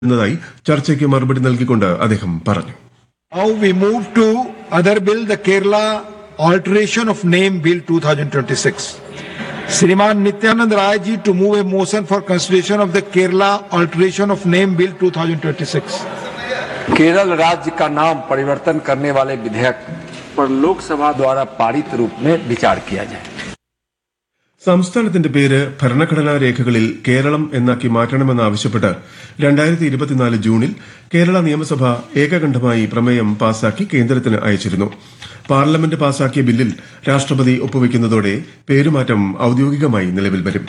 എന്നതായി ചർച്ചയ്ക്ക് മറുപടി നൽകിക്കൊണ്ട് അദ്ദേഹം പറഞ്ഞു Now we move to other bill, the Kerala Alteration of Name Bill 2026. Sriman Nityanand Rai ji to move a motion for consideration of the Kerala Alteration of Name Bill 2026. Kerala राज्य का नाम परिवर्तन करने वाले विधेयक पर लोकसभा द्वारा पारित रूप में विचार किया जाए സംസ്ഥാനത്തിന്റെ പേര് ഭരണഘടനാ രേഖകളിൽ കേരളം എന്നാക്കി മാറ്റണമെന്നാവശ്യപ്പെട്ട് രണ്ടായിരത്തി ഇരുപത്തിനാല് ജൂണിൽ കേരള നിയമസഭ ഏകകണ്ഠമായി പ്രമേയം പാസാക്കി കേന്ദ്രത്തിന് അയച്ചിരുന്നു പാർലമെന്റ് പാസാക്കിയ ബില്ലിൽ രാഷ്ട്രപതി ഒപ്പുവെക്കുന്നതോടെ പേരുമാറ്റം ഔദ്യോഗികമായി നിലവിൽ വരും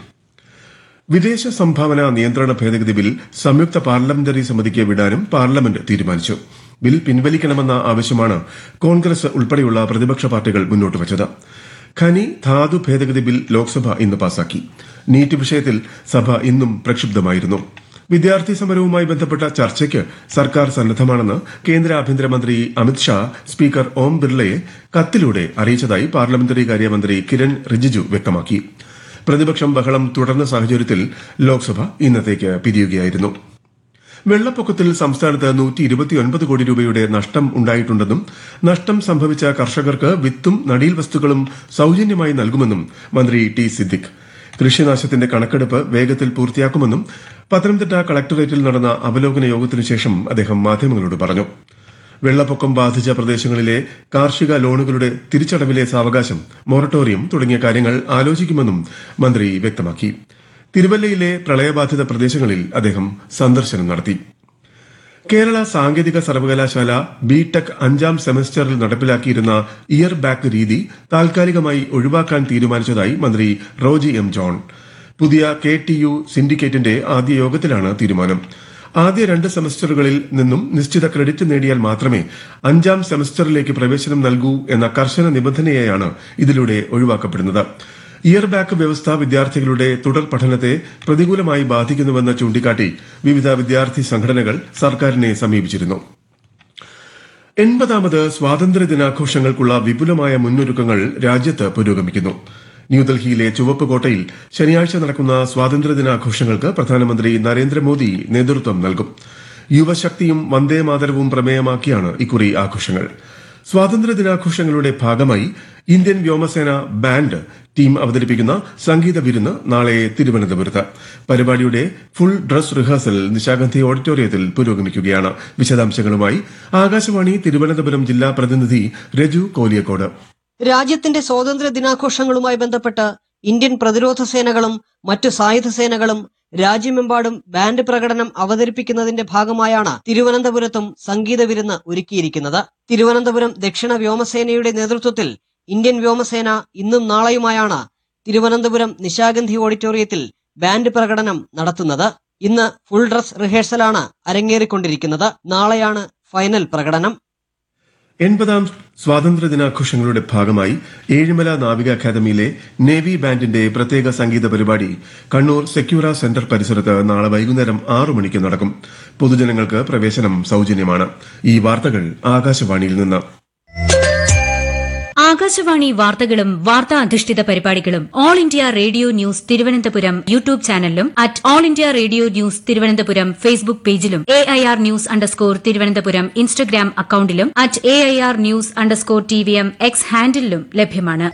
വിദേശ സംഭാവന നിയന്ത്രണ ഭേദഗതി ബിൽ സംയുക്ത പാർലമെന്ററി സമിതിക്ക് വിടാനും പാർലമെന്റ് തീരുമാനിച്ചു ബിൽ പിൻവലിക്കണമെന്ന ആവശ്യമാണ് കോൺഗ്രസ് ഉൾപ്പെടെയുള്ള പ്രതിപക്ഷ പാർട്ടികൾ മുന്നോട്ട് വച്ചത് ഖനി ധാതു ഭേദഗതി ബിൽ ലോക്സഭ ഇന്ന് പാസാക്കി നീറ്റ് വിഷയത്തിൽ സഭ ഇന്നും പ്രക്ഷുബ്ധമായിരുന്നു വിദ്യാർത്ഥി സമരവുമായി ബന്ധപ്പെട്ട ചർച്ചയ്ക്ക് സർക്കാർ സന്നദ്ധമാണെന്ന് കേന്ദ്ര ആഭ്യന്തരമന്ത്രി അമിത്ഷാ സ്പീക്കർ ഓം ബിർളയെ കത്തിലൂടെ അറിയിച്ചതായി പാർലമെന്ററി കാര്യമന്ത്രി കിരൺ റിജിജു വ്യക്തമാക്കി പ്രതിപക്ഷം ബഹളം തുടർന്ന സാഹചര്യത്തിൽ ലോക്സഭ ഇന്നത്തേക്ക് പിരിയുകയായിരുന്നു വെള്ളപ്പൊക്കത്തിൽ സംസ്ഥാനത്ത് നൂറ്റി ഇരുപത്തിയൊൻപത് കോടി രൂപയുടെ നഷ്ടം ഉണ്ടായിട്ടുണ്ടെന്നും നഷ്ടം സംഭവിച്ച കർഷകർക്ക് വിത്തും നടീൽ വസ്തുക്കളും സൌജന്യമായി നൽകുമെന്നും മന്ത്രി ടി സിദ്ദിഖ് കൃഷിനാശത്തിന്റെ കണക്കെടുപ്പ് വേഗത്തിൽ പൂർത്തിയാക്കുമെന്നും പത്തനംതിട്ട കളക്ടറേറ്റിൽ നടന്ന അവലോകന യോഗത്തിനു ശേഷം അദ്ദേഹം മാധ്യമങ്ങളോട് പറഞ്ഞു വെള്ളപ്പൊക്കം ബാധിച്ച പ്രദേശങ്ങളിലെ കാർഷിക ലോണുകളുടെ തിരിച്ചടവിലെ സാവകാശം മൊറട്ടോറിയം തുടങ്ങിയ കാര്യങ്ങൾ ആലോചിക്കുമെന്നും മന്ത്രി വ്യക്തമാക്കി തിരുവല്ലയിലെ പ്രളയബാധിത പ്രദേശങ്ങളിൽ അദ്ദേഹം സന്ദർശനം നടത്തി കേരള സാങ്കേതിക സർവകലാശാല ബിടെക് അഞ്ചാം സെമസ്റ്ററിൽ നടപ്പിലാക്കിയിരുന്ന ഇയർ ബാക്ക് രീതി താൽക്കാലികമായി ഒഴിവാക്കാൻ തീരുമാനിച്ചതായി മന്ത്രി റോജി എം ജോൺ പുതിയ കെ ടി യു സിൻഡിക്കേറ്റിന്റെ ആദ്യ യോഗത്തിലാണ് തീരുമാനം ആദ്യ രണ്ട് സെമസ്റ്ററുകളിൽ നിന്നും നിശ്ചിത ക്രെഡിറ്റ് നേടിയാൽ മാത്രമേ അഞ്ചാം സെമസ്റ്ററിലേക്ക് പ്രവേശനം നൽകൂ എന്ന കർശന നിബന്ധനയെയാണ് ഇതിലൂടെ ഒഴിവാക്കപ്പെടുന്നത് ഇയർ ബാക്ക് വ്യവസ്ഥ വിദ്യാർത്ഥികളുടെ തുടർ പഠനത്തെ പ്രതികൂലമായി ബാധിക്കുന്നുവെന്ന് ചൂണ്ടിക്കാട്ടി വിവിധ വിദ്യാർത്ഥി സംഘടനകൾ സർക്കാരിനെ സമീപിച്ചിരുന്നു എൺപതാമത് സ്വാതന്ത്ര്യ ദിനാഘോഷങ്ങൾക്കുള്ള വിപുലമായ മുന്നൊരുക്കങ്ങൾ രാജ്യത്ത് പുരോഗമിക്കുന്നു ന്യൂഡൽഹിയിലെ ചുവപ്പ് കോട്ടയിൽ ശനിയാഴ്ച നടക്കുന്ന സ്വാതന്ത്ര്യ ദിനാഘോഷങ്ങൾക്ക് പ്രധാനമന്ത്രി നരേന്ദ്രമോദി നേതൃത്വം നൽകും യുവശക്തിയും വന്ദേ മാതരവും പ്രമേയമാക്കിയാണ് ഇക്കുറി ആഘോഷങ്ങൾ സ്വാതന്ത്ര്യ ദിനാഘോഷങ്ങളുടെ ഭാഗമായി ഇന്ത്യൻ വ്യോമസേന ബാൻഡ് ടീം അവതരിപ്പിക്കുന്ന സംഗീത വിരുന്ന് നാളെ തിരുവനന്തപുരത്ത് പരിപാടിയുടെ ഫുൾ ഡ്രസ് റിഹേഴ്സൽ നിശാഗന്ധി ഓഡിറ്റോറിയത്തിൽ പുരോഗമിക്കുകയാണ് വിശദാംശങ്ങളുമായി ആകാശവാണി തിരുവനന്തപുരം ജില്ലാ പ്രതിനിധി രജു കോലിയക്കോട് രാജ്യത്തിന്റെ സ്വാതന്ത്ര്യ ദിനാഘോഷങ്ങളുമായി ബന്ധപ്പെട്ട് ഇന്ത്യൻ പ്രതിരോധ സേനകളും മറ്റു സായുധ സേനകളും രാജ്യമെമ്പാടും ബാൻഡ് പ്രകടനം അവതരിപ്പിക്കുന്നതിന്റെ ഭാഗമായാണ് തിരുവനന്തപുരത്തും സംഗീത വിരുന്ന് ഒരുക്കിയിരിക്കുന്നത് തിരുവനന്തപുരം ദക്ഷിണ വ്യോമസേനയുടെ നേതൃത്വത്തിൽ ഇന്ത്യൻ വ്യോമസേന ഇന്നും നാളെയുമായാണ് തിരുവനന്തപുരം നിശാഗന്ധി ഓഡിറ്റോറിയത്തിൽ ബാൻഡ് പ്രകടനം നടത്തുന്നത് ഇന്ന് ഫുൾ ഡ്രസ് റിഹേഴ്സലാണ് അരങ്ങേറിക്കൊണ്ടിരിക്കുന്നത് നാളെയാണ് ഫൈനൽ പ്രകടനം എൺപതാം സ്വാതന്ത്ര്യ ദിനാഘോഷങ്ങളുടെ ഭാഗമായി ഏഴിമല നാവിക അക്കാദമിയിലെ നേവി ബാൻഡിന്റെ പ്രത്യേക സംഗീത പരിപാടി കണ്ണൂർ സെക്യൂര സെന്റർ പരിസരത്ത് നാളെ വൈകുന്നേരം ആറു മണിക്ക് നടക്കും പൊതുജനങ്ങൾക്ക് പ്രവേശനം സൌജന്യമാണ് ഈ വാർത്തകൾ ആകാശവാണിയിൽ നിന്ന് ആകാശവാണി വാർത്തകളും വാർത്താ അധിഷ്ഠിത പരിപാടികളും All India Radio news Thiruvananthapuram YouTube ചാനലിലും at All India Radio news Thiruvananthapuram Facebook പേജിലും A I R news underscore Thiruvananthapuram Instagram അക്കൌണ്ടിലും at A I R news underscore T V M X ഹാൻഡിലും ലഭ്യമാണ്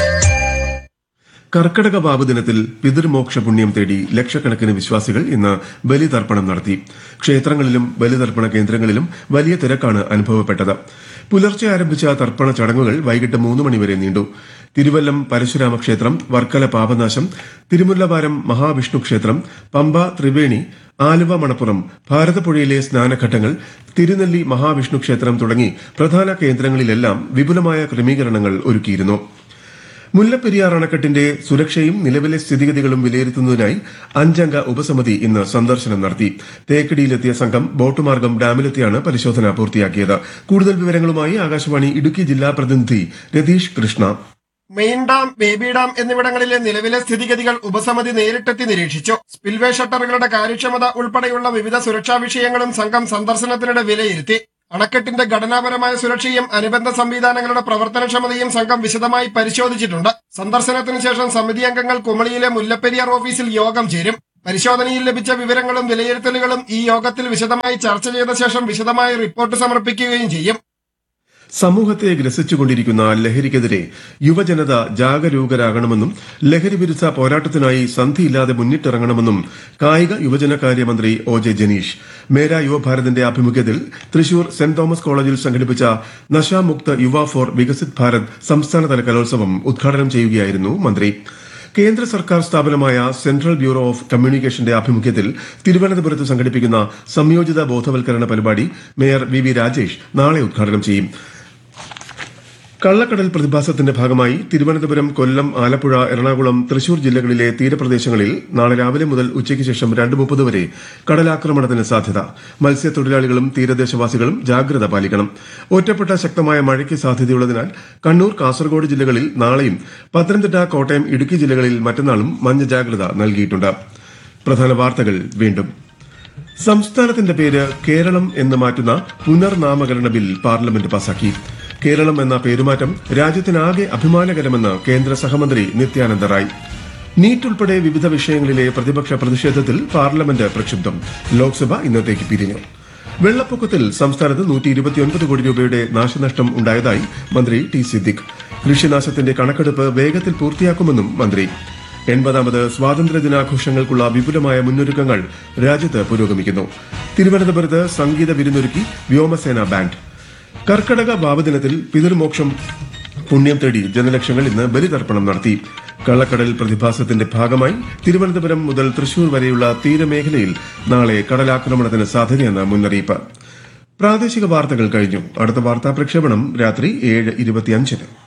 കർക്കടക വാവ് ദിനത്തിൽ പിതൃമോക്ഷ പുണ്യം തേടി ലക്ഷക്കണക്കിന് വിശ്വാസികൾ ഇന്ന് ബലിതർപ്പണം നടത്തി ക്ഷേത്രങ്ങളിലും ബലിതർപ്പണ കേന്ദ്രങ്ങളിലും വലിയ തിരക്കാണ് അനുഭവപ്പെട്ടത് പുലർച്ചെ ആരംഭിച്ച തർപ്പണ ചടങ്ങുകൾ വൈകിട്ട് മൂന്ന് മണിവരെ നീണ്ടു തിരുവല്ലം പരശുരാമ ക്ഷേത്രം വർക്കല പാപനാശം തിരുമുല്ലവാരം മഹാവിഷ്ണു ക്ഷേത്രം പമ്പ ത്രിവേണി ആലുവ മണപ്പുറം ഭാരതപ്പുഴയിലെ സ്നാനഘട്ടങ്ങൾ തിരുനെല്ലി മഹാവിഷ്ണു ക്ഷേത്രം തുടങ്ങി പ്രധാന കേന്ദ്രങ്ങളിലെല്ലാം വിപുലമായ ക്രമീകരണങ്ങൾ ഒരുക്കിയിരുന്നു മുല്ലപ്പെരിയാർ അണക്കെട്ടിന്റെ സുരക്ഷയും നിലവിലെ സ്ഥിതിഗതികളും വിലയിരുത്തുന്നതിനായി അഞ്ചംഗ ഉപസമിതി ഇന്ന് സന്ദർശനം നടത്തി തേക്കടിയിലെത്തിയ സംഘം ബോട്ട് മാർഗം ഡാമിലെത്തിയാണ് പരിശോധന പൂർത്തിയാക്കിയത് കൂടുതൽ വിവരങ്ങളുമായി ആകാശവാണി ഇടുക്കി ജില്ലാ പ്രതിനിധി Ratheesh Krishna main dam baby dam എന്നിവിടങ്ങളിലെ നിലവിലെ സ്ഥിതിഗതികൾ ഉപസമിതി നേരിട്ടെത്തി നിരീക്ഷിച്ചു സ്പിൽവേ ഷട്ടറുകളുടെ കാര്യക്ഷമത ഉൾപ്പെടെയുള്ള വിവിധ സുരക്ഷാ വിഷയങ്ങളും സംഘം സന്ദർശനത്തിനിടെ വിലയിരുത്തി അണക്കെട്ടിന്റെ ഘടനാപരമായ സുരക്ഷയും അനുബന്ധ സംവിധാനങ്ങളുടെ പ്രവർത്തനക്ഷമതയും സംഘം വിശദമായി പരിശോധിച്ചിട്ടുണ്ട് സന്ദർശനത്തിന് ശേഷം സമിതി അംഗങ്ങൾ കുമളിയിലെ മുല്ലപ്പെരിയാർ ഓഫീസിൽ യോഗം ചേരും പരിശോധനയിൽ ലഭിച്ച വിവരങ്ങളും വിലയിരുത്തലുകളും ഈ യോഗത്തിൽ വിശദമായി ചർച്ച ചെയ്ത ശേഷം വിശദമായ റിപ്പോർട്ട് സമർപ്പിക്കുകയും ചെയ്യും സമൂഹത്തെ ഗ്രസിച്ചുകൊണ്ടിരിക്കുന്ന ലഹരിക്കെതിരെ യുവജനത ജാഗരൂകരാകണമെന്നും ലഹരി വിരുദ്ധ പോരാട്ടത്തിനായി സന്ധിയില്ലാതെ മുന്നിട്ടിറങ്ങണമെന്നും കായിക യുവജനകാര്യമന്ത്രി ഒ ജെ ജനീഷ് മേര യുവഭാരതിന്റെ ആഭിമുഖ്യത്തിൽ തൃശൂർ സെന്റ് തോമസ് കോളേജിൽ സംഘടിപ്പിച്ച നശാമുക്ത യുവ ഫോർ വികസിത് ഭാരത് സംസ്ഥാനതല കലോത്സവം ഉദ്ഘാടനം ചെയ്യുകയായിരുന്നു മന്ത്രി കേന്ദ്ര സർക്കാർ സ്ഥാപനമായ സെൻട്രൽ ബ്യൂറോ ഓഫ് കമ്മ്യൂണിക്കേഷന്റെ ആഭിമുഖ്യത്തിൽ തിരുവനന്തപുരത്ത് സംഘടിപ്പിക്കുന്ന സംയോജിത ബോധവൽക്കരണ പരിപാടി മേയർ വി വി രാജേഷ് നാളെ ഉദ്ഘാടനം ചെയ്യും കള്ളക്കടൽ പ്രതിഭാസത്തിന്റെ ഭാഗമായി തിരുവനന്തപുരം കൊല്ലം ആലപ്പുഴ എറണാകുളം തൃശൂർ ജില്ലകളിലെ തീരപ്രദേശങ്ങളിൽ നാളെ രാവിലെ മുതൽ ഉച്ചയ്ക്ക് ശേഷം രണ്ട് മുപ്പത് വരെ കടലാക്രമണത്തിന് സാധ്യത മത്സ്യത്തൊഴിലാളികളും തീരദേശവാസികളും ജാഗ്രത പാലിക്കണം ഒറ്റപ്പെട്ട ശക്തമായ മഴയ്ക്ക് സാധ്യതയുള്ളതിനാൽ കണ്ണൂർ കാസർഗോഡ് ജില്ലകളിൽ നാളെയും പത്തനംതിട്ട കോട്ടയം ഇടുക്കി ജില്ലകളിൽ മറ്റന്നാളും മഞ്ഞ ജാഗ്രത നൽകിയിട്ടുണ്ട് പ്രധാന വാർത്തകൾ വീണ്ടും സംസ്ഥാനത്തിന്റെ പേര് കേരളം എന്ന് മാറ്റുന്ന പുനർനാമകരണ ബിൽ പാർലമെന്റ് പാസാക്കി കേരളം എന്ന പേരുമാറ്റം രാജ്യത്തിനാകെ അഭിമാനകരമെന്ന് കേന്ദ്ര സഹമന്ത്രി നിത്യാനന്ദ റായ് നീറ്റ് ഉൾപ്പെടെ വിവിധ വിഷയങ്ങളിലെ പ്രതിപക്ഷ പ്രതിഷേധത്തിൽ പാർലമെന്റ് പ്രക്ഷുബ്ധം ലോക്സഭ ഇന്നത്തേക്ക് പിരിഞ്ഞു വെള്ളപ്പൊക്കത്തിൽ സംസ്ഥാനത്ത് നൂറ്റി ഇരുപത്തിയൊൻപത് കോടി രൂപയുടെ നാശനഷ്ടം ഉണ്ടായതായി മന്ത്രി ടി സിദ്ദിഖ് കൃഷിനാശത്തിന്റെ കണക്കെടുപ്പ് വേഗത്തിൽ പൂർത്തിയാക്കുമെന്നും മന്ത്രി എൺപതാമത് സ്വാതന്ത്ര്യ ദിനാഘോഷങ്ങൾക്കുള്ള വിപുലമായ മുന്നൊരുക്കങ്ങൾ രാജ്യത്ത് പുരോഗമിക്കുന്നു തിരുവനന്തപുരത്ത് സംഗീത വിരുന്നൊരുക്കി വ്യോമസേന ബാൻഡ് കർക്കടക ഭാവദിനത്തിൽ പിതൃമോക്ഷം പുണ്യം തേടി ജനലക്ഷങ്ങൾ ഇന്ന് ബലിതർപ്പണം നടത്തി കള്ളക്കടൽ പ്രതിഭാസത്തിന്റെ ഭാഗമായി തിരുവനന്തപുരം മുതൽ തൃശൂർ വരെയുള്ള തീരമേഖലയിൽ നാളെ കടലാക്രമണത്തിന് സാധ്യതയെന്ന് മുന്നറിയിപ്പ് പ്രാദേശിക വാർത്തകൾ കഴിഞ്ഞു അടുത്ത വാർത്താ പ്രക്ഷേപണം രാത്രി ഏഴ് ഇരുപത്തിയഞ്ചിന്